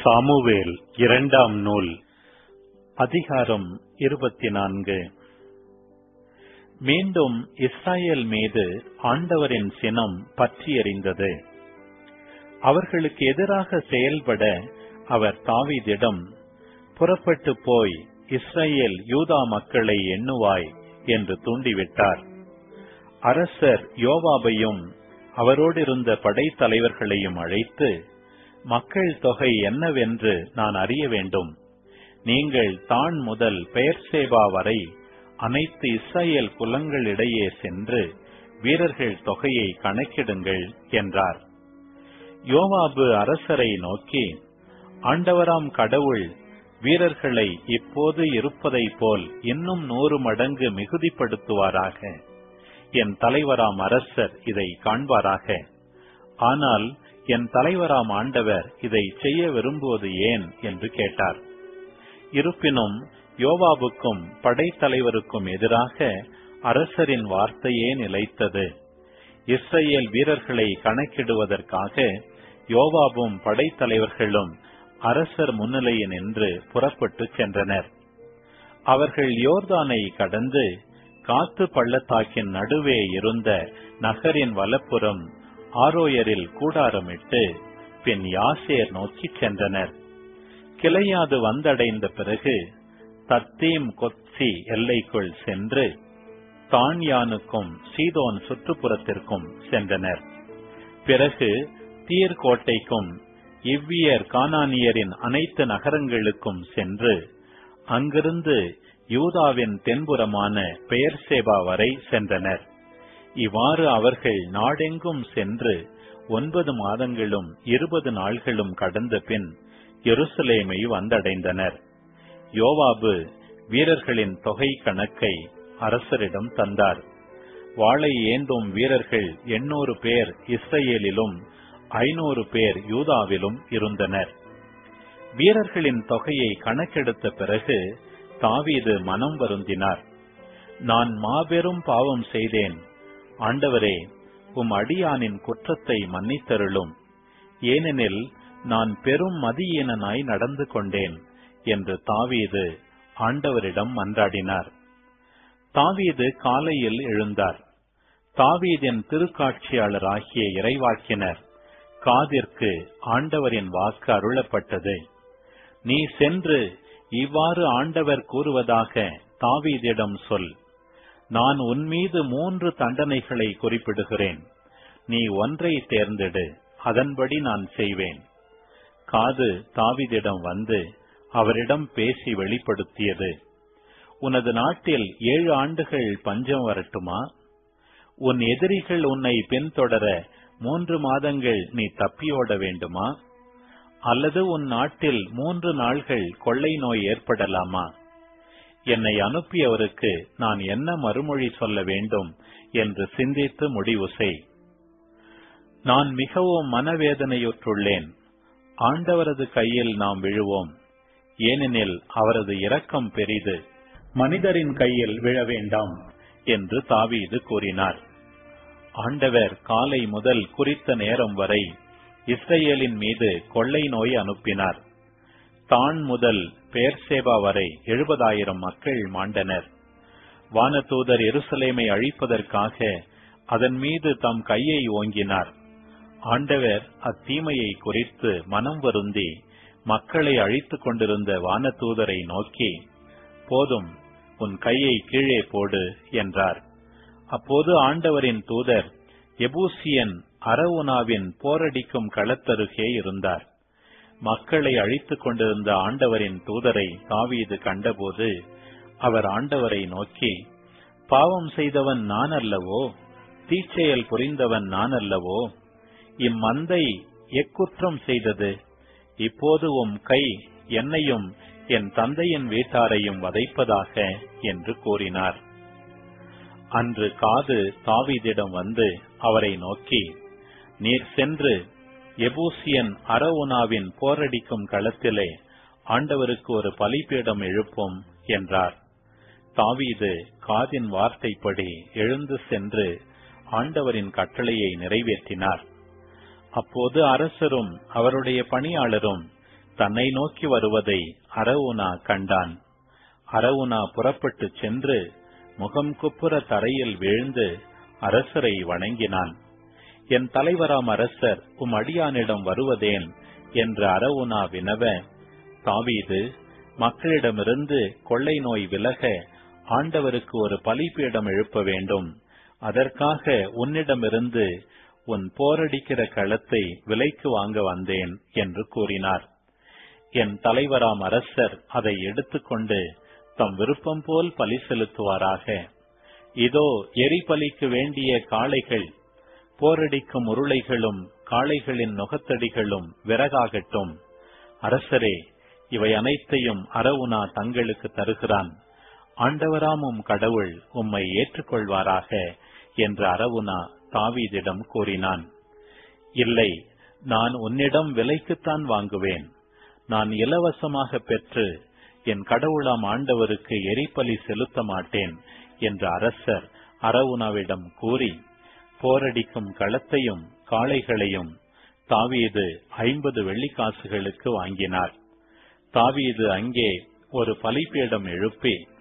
Samuel இரண்டாம் நூல் அதிகாரம் இருபத்தி நான்கு மீண்டும் இஸ்ராயேல் மீது ஆண்டவரின் சினம் பற்றி எறிந்தது அவர்களுக்கு எதிராக செயல்பட அவர் தாவீதிடம் புறப்பட்டு போய் இஸ்ரேல் யூதா மக்களை எண்ணுவாய் என்று தூண்டிவிட்டார் அரசர் யோவாபையும் அவரோடு இருந்த படைத்தலைவர்களையும் அழைத்து மக்கள் தொகை என்னவென்று நான் அறிய வேண்டும் நீங்கள் தான் முதல் பெயர்சேபா வரை அனைத்து இஸ்ரேல் குலங்களிடையே சென்று வீரர்கள் தொகையை கணக்கிடுங்கள் என்றார் யோவாபு அரசரை நோக்கி ஆண்டவராம் கடவுள் வீரர்களை இப்போது இருப்பதைப் போல் இன்னும் நூறு மடங்கு மிகுதிப்படுத்துவாராக என் தலைவராம் அரசர் இதை காண்பாராக ஆனால் என் தலைவராம் ஆண்டவர் இதை செய்ய விரும்புவது ஏன் என்று கேட்டார் இருப்பினும் யோவாபுக்கும் படைத்தலைவருக்கும் எதிராக அரசரின் வார்த்தையே நிலைத்தது இஸ்ரேல் வீரர்களை கணக்கிடுவதற்காக யோவாபும் படைத்தலைவர்களும் அரசர் முன்னிலையில் நின்று புறப்பட்டு சென்றனர் அவர்கள் யோர்தானை கடந்து காத்து பள்ளத்தாக்கின் நடுவே இருந்த நகரின் வலப்புறம் ஆரோயரில் கூடாரமிட்டு பின் யாசேர் நோக்கி சென்றனர் கிளையாது வந்தடைந்த பிறகு தத்தீம் கொத்சி எல்லைக்குள் சென்று தான்யானுக்கும் சீதோன் சுற்றுப்புறத்திற்கும் சென்றனர் பிறகு தீர்கோட்டைக்கும் இவ்வியர் கானானியரின் அனைத்து நகரங்களுக்கும் சென்று அங்கிருந்து யூதாவின் தென்புறமான பெயர்சேபா வரை சென்றனர் இவ்வாறு அவர்கள் நாடெங்கும் சென்று ஒன்பது மாதங்களும் இருபது நாள்களும் கடந்த பின் எருசலேமை வந்தடைந்தனர் யோவாபு வீரர்களின் தொகை கணக்கை அரசரிடம் தந்தார் வாளை ஏந்தும் வீரர்கள் எண்ணூறு பேர் இஸ்ரேலிலும் ஐநூறு பேர் யூதாவிலும் இருந்தனர் வீரர்களின் தொகையை கணக்கெடுத்த பிறகு தாவீது மனம் வருந்தினார் நான் மாபெரும் பாவம் செய்தேன் ஆண்டவரே உம் அடியானின் குற்றத்தை மன்னித்தருளும் ஏனெனில் நான் பெரும் மதியீனனாய் நடந்து கொண்டேன் என்று தாவீது ஆண்டவரிடம் மன்றாடினார் தாவீது காலையில் எழுந்தார் தாவீதின் திருக்காட்சியாளராகிய இறைவாக்கினர் காதிற்கு ஆண்டவரின் வாக்கு அருளப்பட்டது நீ சென்று இவ்வாறு ஆண்டவர் கூறுவதாக தாவீதிடம் சொல் நான் உன்மீது மூன்று தண்டனைகளை குறிப்பிடுகிறேன் நீ ஒன்றை தேர்ந்தெடு அதன்படி நான் செய்வேன் காது தாவிதிடம் வந்து அவரிடம் பேசி வெளிப்படுத்தியது உனது நாட்டில் ஏழு ஆண்டுகள் பஞ்சம் வரட்டுமா உன் எதிரிகள் உன்னை பின்தொடர மூன்று மாதங்கள் நீ தப்பியோட வேண்டுமா அல்லது உன் நாட்டில் மூன்று நாள்கள் கொள்ளை நோய் ஏற்படலாமா என்னை அனுப்பியவருக்கு நான் என்ன மறுமொழி சொல்ல வேண்டும் என்று சிந்தித்து முடிவு செய் நான் மிகவும் மனவேதனையுற்றுள்ளேன் ஆண்டவரது கையில் நாம் விழுவோம் ஏனெனில் அவரது இரக்கம் பெரிது மனிதரின் கையில் விழ வேண்டாம் என்று தாவீது கூறினார் ஆண்டவர் காலை முதல் குறித்த நேரம் வரை இஸ்ரேலின் மீது கொள்ளை நோய் அனுப்பினார் தான் முதல் பேர்சேபா வரை எழுபதாயிரம் மக்கள் மாண்டனர் வானதூதர் எருசலேமை அழிப்பதற்காக அதன் மீது தம் கையை ஓங்கினார் ஆண்டவர் அத்தீமையை குறித்து மனம் வருந்தி மக்களை அழித்துக் கொண்டிருந்த வானதூதரை நோக்கி போதும் உன் கையை கீழே போடு என்றார் அப்போது ஆண்டவரின் தூதர் எபூசியன் அரவுனாவின் போரடிக்கும் களத்தருகே இருந்தார் மக்களை அழித்துக் கொண்டிருந்த ஆண்டவரின் தூதரை தாவீது கண்டபோது அவர் ஆண்டவரை நோக்கி பாவம் செய்தவன் நான் அல்லவோ தீச்செயல் புரிந்தவன் நான் அல்லவோ இம்மந்தை எக்குற்றம் செய்தது இப்போது உம் கை என்னையும் என் தந்தையின் வீட்டாரையும் வதைப்பதாக என்று கூறினார் அன்று காது தாவீதிடம் வந்து அவரை நோக்கி நீர் சென்று எபூசியன் அரவுனாவின் போரடிக்கும் களத்திலே ஆண்டவருக்கு ஒரு பலிபீடம் எழுப்பும் என்றார் தாவீது காதின் வார்த்தைப்படி எழுந்து சென்று ஆண்டவரின் கட்டளையை நிறைவேற்றினார் அப்போது அரசரும் அவருடைய பணியாளரும் தன்னை நோக்கி வருவதை அரவுனா கண்டான் அரவுனா புறப்பட்டுச் சென்று முகம் குப்புற தரையில் வீழ்ந்து அரசரை வணங்கினான் என் தலைவராம் அரசர் உம் அடியானிடம் வருவதேன் என்று அரவுனா வினவ தாவீது மக்களிடமிருந்து கொள்ளை நோய் விலக ஆண்டவருக்கு ஒரு பலிபீடம் எழுப்ப வேண்டும் அதற்காக உன்னிடமிருந்து உன் போரடிக்கிற களத்தை விலைக்கு வாங்க வந்தேன் என்று கூறினார் என் தலைவராம் அரசர் அதை எடுத்துக்கொண்டு தம் விருப்பம் போல் பலி செலுத்துவாராக இதோ எரிபலிக்கு வேண்டிய காளைகள் போரடிக்கும் உருளைகளும் காளைகளின் நுகத்தடிகளும் விறகாகட்டும் அரசரே இவை அனைத்தையும் அரவுனா தங்களுக்கு தருகிறான் ஆண்டவராமும் கடவுள் உம்மை ஏற்றுக்கொள்வாராக என்று அரவுனா தாவீதிடம் கூறினான் இல்லை நான் உன்னிடம் விலைக்குத்தான் வாங்குவேன் நான் இலவசமாக பெற்று என் கடவுளாம் ஆண்டவருக்கு எரிபலி செலுத்த மாட்டேன் என்று அரசர் அரவுனாவிடம் கூறி போரடிக்கும் களத்தையும் காளைகளையும் தாவீது ஐம்பது வெள்ளிக்காசுகளுக்கு வாங்கினார் தாவீது அங்கே ஒரு பலிபீடம் எழுப்பி